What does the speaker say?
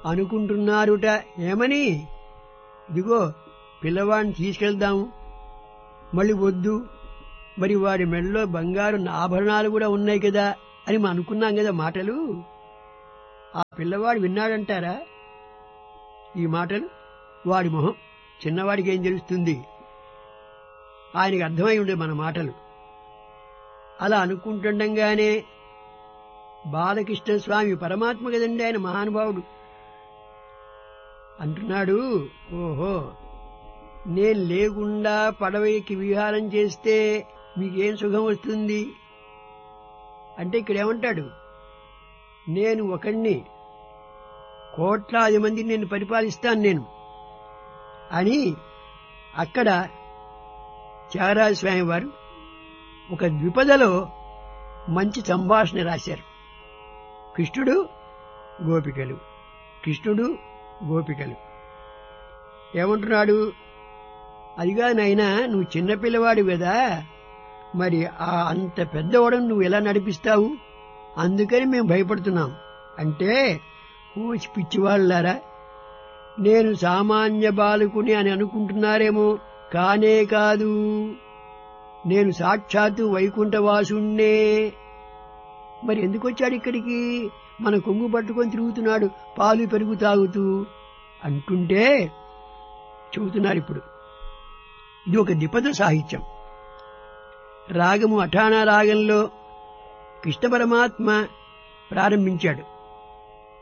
అనుకుంటున్నారుట ఏమని ఇదిగో పిల్లవాడిని తీసుకెళ్దాము మళ్ళీ వద్దు మరి వాడి మెడలో బంగారు ఆభరణాలు కూడా ఉన్నాయి కదా అని మనం అనుకున్నాం కదా మాటలు ఆ పిల్లవాడు విన్నాడంటారా ఈ మాటలు వాడి మొహం చిన్నవాడికి ఏం తెలుస్తుంది ఆయనకి అర్థమై ఉండే మన మాటలు అలా అనుకుంటుండగానే బాలకృష్ణ స్వామి పరమాత్మ కదండి ఆయన మహానుభావుడు అంటున్నాడు ఓహో నేను లేకుండా పడవ ఎక్కి విహారం చేస్తే మీకేం సుఖం వస్తుంది అంటే ఇక్కడ ఏమంటాడు నేను ఒకణ్ణి కోట్లాది మందిని నేను పరిపాలిస్తాను నేను అని అక్కడ త్యాగరాజ స్వామి వారు ఒక ద్విపదలో మంచి సంభాషణ రాశారు కృష్ణుడు గోపికలు కృష్ణుడు గోపికలు ఏమంటున్నాడు అదిగా నైనా నువ్వు చిన్నపిల్లవాడు కదా మరి ఆ అంత పెద్దవాడని నువ్వు ఎలా నడిపిస్తావు అందుకని మేము భయపడుతున్నాం అంటే ఊచి పిచ్చివాళ్ళారా నేను సామాన్య బాలకుని అని అనుకుంటున్నారేమో కానే కాదు నేను సాక్షాత్తు వైకుంఠవాసుణ్ణే మరి ఎందుకు వచ్చాడు ఇక్కడికి మన కొంగు పట్టుకొని తిరుగుతున్నాడు పాలు పెరుగు తాగుతూ అంటుంటే చెబుతున్నారు ఇప్పుడు ఇది ఒక ద్విపద సాహిత్యం రాగము అఠాణా రాగంలో కృష్ణ పరమాత్మ ప్రారంభించాడు